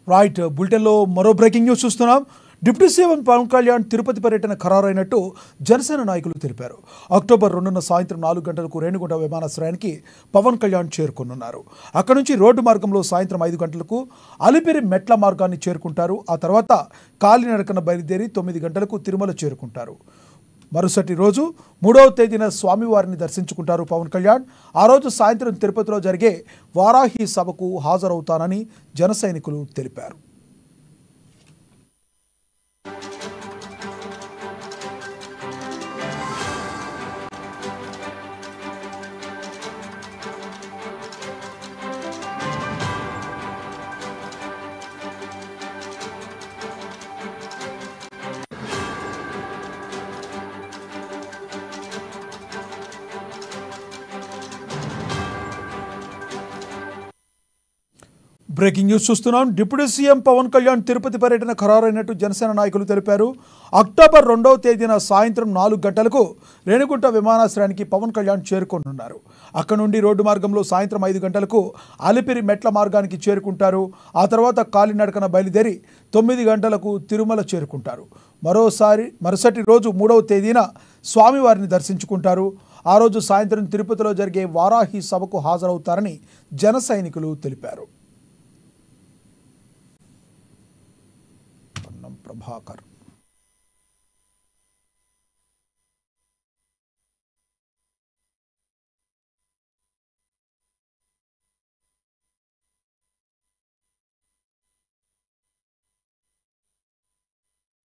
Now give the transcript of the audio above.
right బులెటిన్లో మరో breaking news చూస్తున్నాం డిప్యూటీ సీఎం పవన్ కళ్యాణ్ తిరుపతి పర్యటన ఖరారైనట్టు జనసేన నాయకులు తెలిపారు అక్టోబర్ రెండున సాయంత్రం నాలుగు గంటలకు రేణుగుంట విమానాశ్రయానికి పవన్ కళ్యాణ్ చేరుకున్నారు అక్కడి నుంచి రోడ్డు మార్గంలో సాయంత్రం ఐదు గంటలకు అలిపిరి మెట్ల మార్గాన్ని చేరుకుంటారు ఆ తర్వాత కాలినడకన బయలుదేరి తొమ్మిది గంటలకు తిరుమల చేరుకుంటారు మరుసటి రోజు మూడవ తేదీన స్వామివారిని దర్శించుకుంటారు పవన్ కళ్యాణ్ ఆ రోజు సాయంత్రం తిరుపతిలో జరిగే వారాహి సభకు హాజరవుతానని జన సైనికులు తెలిపారు బ్రేకింగ్ న్యూస్ చూస్తున్నాం డిప్యూటీ సీఎం పవన్ కళ్యాణ్ తిరుపతి పర్యటన ఖరారైనట్టు జనసేన నాయకులు తెలిపారు అక్టోబర్ రెండవ తేదీన సాయంత్రం నాలుగు గంటలకు రేణిగుంట విమానాశ్రయానికి పవన్ కళ్యాణ్ చేరుకోనున్నారు అక్కడ నుండి రోడ్డు మార్గంలో సాయంత్రం ఐదు గంటలకు అలిపిరి మెట్ల మార్గానికి చేరుకుంటారు ఆ తర్వాత కాలినడకన బయలుదేరి తొమ్మిది గంటలకు తిరుమల చేరుకుంటారు మరోసారి మరుసటి రోజు మూడవ తేదీన స్వామివారిని దర్శించుకుంటారు ఆ రోజు సాయంత్రం తిరుపతిలో జరిగే వారాహి సభకు హాజరవుతారని జన సైనికులు తెలిపారు పొన్నం ప్రభాకర్